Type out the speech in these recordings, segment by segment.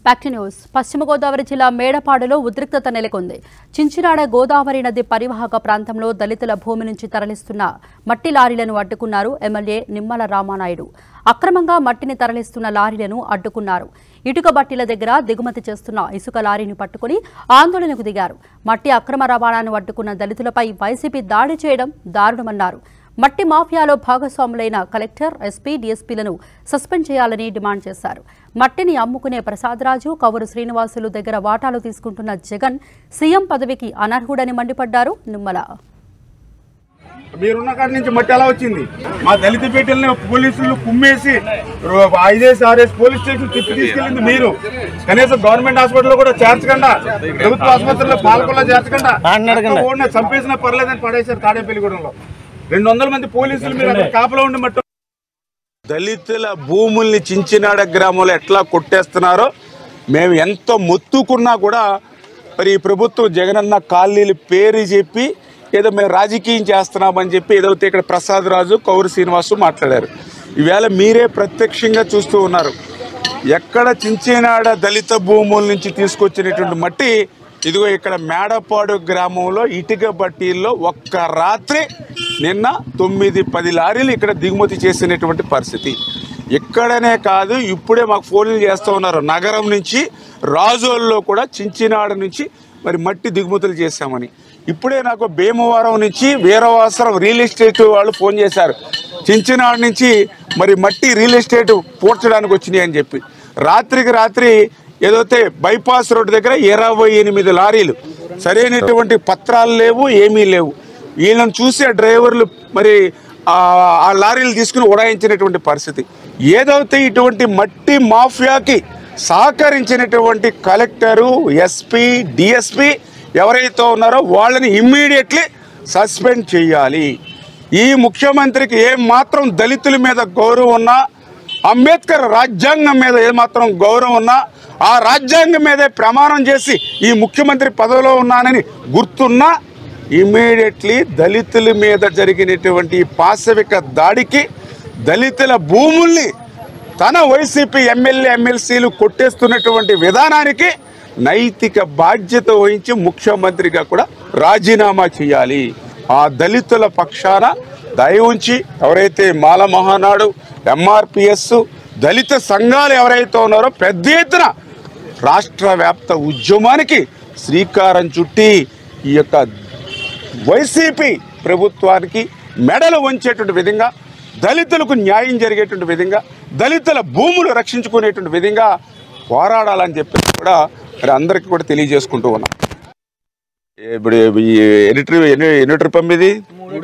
Back to news పశ్చిమ గోదావరి జిల్లా మేడపాడులో ఉద్రిక్తత నెలకొంది చించినాడ గోదావరి నది పరివాహక ప్రాంతంలో దళితుల భూమి నుంచి తరలిస్తున్న మట్టి లారీలను అడ్డుకున్నారు ఎమ్మెల్యే నిమ్మల రామానాయుడు అక్రమంగా మట్టిని తరలిస్తున్న లారీలను అడ్డుకున్నారు ఇటుక బట్టీల దగ్గర దిగుమతి చేస్తున్న ఇసుక లారీని పట్టుకుని ఆందోళనకు దిగారు మట్టి అక్రమ రవాణాను అడ్డుకున్న దళితులపై వైసీపీ దాడి చేయడం దారుణమన్నారు మట్టి మాఫియాలో భాగస్వాములైన కలెక్టర్ ఎస్పీ డీఎస్పీలను సస్పెండ్ చేయాలని డిమాండ్ చేశారు మట్టిని అమ్ముకునే ప్రసాదరాజు కవురు శ్రీనివాసులు దగ్గర వాటాలు తీసుకుంటున్న జగన్ సీఎం పదవికి అనర్హుడని మండిపడ్డారు నిమ్మల మీరున్న కాడి నుంచి మట్టి ఎలా వచ్చింది మా దళిత పేటల్ని పోలీసులు కుమ్మేసి రో- ఐదేసి ఆరేసి పోలీస్ స్టేషన్ తిప్పి తీసుకెళ్ళింది మీరు కనీసం గవర్నమెంట్ హాస్పిటల్లో కూడా చేర్చకుండా ప్రభుత్వ ఆసుపత్రిలో పాలకొల్లో చేర్చకుండా అడగండి. ఓడిన చంపేసినా పర్లేదని పడేశారు తాడేపల్లిగూడెంలో రెండు వందల మంది పోలీసులు మీరు అక్కడ కాపలా ఉండి మట్టి దళితుల భూముల్ని చించినాడ గ్రామంలో ఎట్లా కొట్టేస్తున్నారో మేము ఎంత మొత్తుకున్నా కూడా మరి ఈ ప్రభుత్వం జగనన్న కాలనీల పేరు చెప్పి ఏదో మేము రాజకీయం చేస్తున్నామని చెప్పి ఏదైతే ఇక్కడ ప్రసాద్ రాజు కౌరు శ్రీనివాసు మాట్లాడారు ఈవేళ మీరే ప్రత్యక్షంగా చూస్తూ ఉన్నారు ఎక్కడ చించినాడ దళిత భూముల నుంచి తీసుకొచ్చినటువంటి మట్టి ఇదిగో ఇక్కడ మేడపాడు గ్రామంలో ఇటుక బట్టీల్లో ఒక్క రాత్రి నిన్న తొమ్మిది పది లారీలు ఇక్కడ దిగుమతి చేసినటువంటి పరిస్థితి ఇక్కడనే కాదు ఇప్పుడే మాకు ఫోన్లు చేస్తూ ఉన్నారు నగరం నుంచి రాజోల్లో కూడా చించినాడ నుంచి మరి మట్టి దిగుమతులు చేశామని ఇప్పుడే నాకు భీమవరం నుంచి వీరవాసరం రియల్ ఎస్టేట్ వాళ్ళు ఫోన్ చేశారు చించినాడ నుంచి మరి మట్టి రియల్ ఎస్టేట్ పూడ్చడానికి వచ్చినాయి అని చెప్పి రాత్రికి రాత్రి ఏదైతే బైపాస్ రోడ్డు దగ్గర ఇరవై ఎనిమిది లారీలు సరైనటువంటి పత్రాలు లేవు ఏమీ లేవు వీళ్ళని చూసే డ్రైవర్లు మరి ఆ ఆ లారీలు తీసుకుని ఉడాయించినటువంటి పరిస్థితి ఏదైతే ఇటువంటి మట్టి మాఫియాకి సహకరించినటువంటి కలెక్టరు ఎస్పీ డిఎస్పి ఎవరైతే ఉన్నారో వాళ్ళని ఇమ్మీడియట్లీ సస్పెండ్ చేయాలి ఈ ముఖ్యమంత్రికి ఏం మాత్రం దళితుల మీద గౌరవం ఉన్నా అంబేద్కర్ రాజ్యాంగం మీద ఏమాత్రం గౌరవం ఉన్నా ఆ రాజ్యాంగం మీదే ప్రమాణం చేసి ఈ ముఖ్యమంత్రి పదవిలో ఉన్నానని గుర్తున్నా ఇమీడియట్లీ దళితుల మీద జరిగినటువంటి ఈ పాశవిక దాడికి దళితుల భూముల్ని తన వైసీపీ ఎమ్మెల్యే ఎమ్మెల్సీలు కొట్టేస్తున్నటువంటి విధానానికి నైతిక బాధ్యత వహించి ముఖ్యమంత్రిగా కూడా రాజీనామా చేయాలి ఆ దళితుల పక్షాన దయ ఉంచి ఎవరైతే మాల మహానాడు ఎంఆర్పిఎస్ దళిత సంఘాలు ఎవరైతే ఉన్నారో పెద్ద ఎత్తున రాష్ట్ర వ్యాప్త ఉద్యమానికి శ్రీకారం చుట్టి ఈ యొక్క వైసీపీ ప్రభుత్వానికి మెడలు వంచేటువంటి విధంగా దళితులకు న్యాయం జరిగేటువంటి విధంగా దళితుల భూములు రక్షించుకునేటువంటి విధంగా పోరాడాలని చెప్పి కూడా మరి అందరికీ కూడా తెలియజేసుకుంటూ ఉన్నాం ఇప్పుడు ఈ ఎన్ని ట్రిప్ ఎన్ని ఎన్ని ట్రిప్ అమ్మ ఇది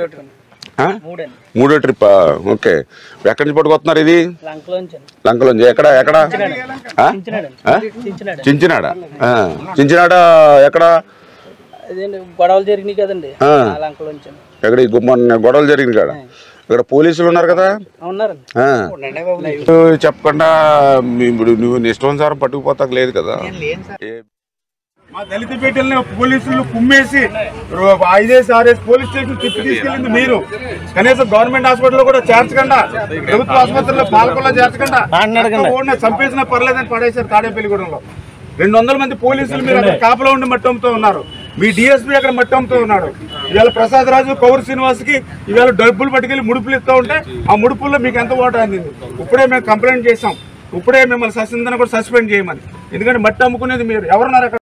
ఆ? మూడో ట్రిప్ ఓకే ఎక్కడి నుంచి పట్టుకొస్తున్నారు ఇది లంకలోంచి లంకలోంచి ఎక్కడ ఎక్కడ ఆ? ఆ? చించినాడ ఆ. చించినాడ ఎక్కడ అదేంటి గొడవలు జరిగినాయి కదండి ఆ. ఆ లంకలోంచి ఎక్కడ ఈ గుమ్మన్న గొడవలు జరిగింది కాడ ఇక్కడ పోలీసులు ఉన్నారు కదా ఉన్నారండి ఆ. నువ్వు చెప్పకుండా మీ- ఇప్పుడు నువ్వు నీ ఇష్టానుసారం పట్టుకుపోతాక లేదు కదా ఏ- మా దళిత పేటల్ని పోలీసులు కుమ్మేసి రో- ఐదేసి ఆరేసి పోలీస్ స్టేషన్ తిప్పి తీసుకెళ్ళింది మీరు కనీసం గవర్నమెంట్ హాస్పిటల్లో కూడా చేర్చకుండా ప్రభుత్వ ఆసుపత్రిలో పాలకొల్లో చేర్చకుండా అడగండి. ఓడిన చంపేసినా పర్లేదని పడేశారు తాడేపల్లిగూడెంలో రెండు వందల మంది పోలీసులు మీరు అక్కడ కాపలా ఉండి మట్టంతో ఉన్నారు మీ డిఎస్పీ అక్కడ మట్టంతో ఉన్నాడు ఇవాళ ప్రసాద్ రాజు కౌరు శ్రీనివాస్కి ఇవాళ డబ్బులు పట్టుకెళ్ళి ముడుపులు ఇస్తూ ఉంటే ఆ ముడుపుల్లో మీకు ఎంత ఓటు అందింది ఇప్పుడే మేము కంప్లైంట్ చేసాం ఇప్పుడే మిమ్మల్ని సస్పెండ్ కూడా సస్పెండ్ చేయమని ఎందుకంటే మట్టి అమ్ముకునేది మీరు ఎవరున్నారు అక్కడ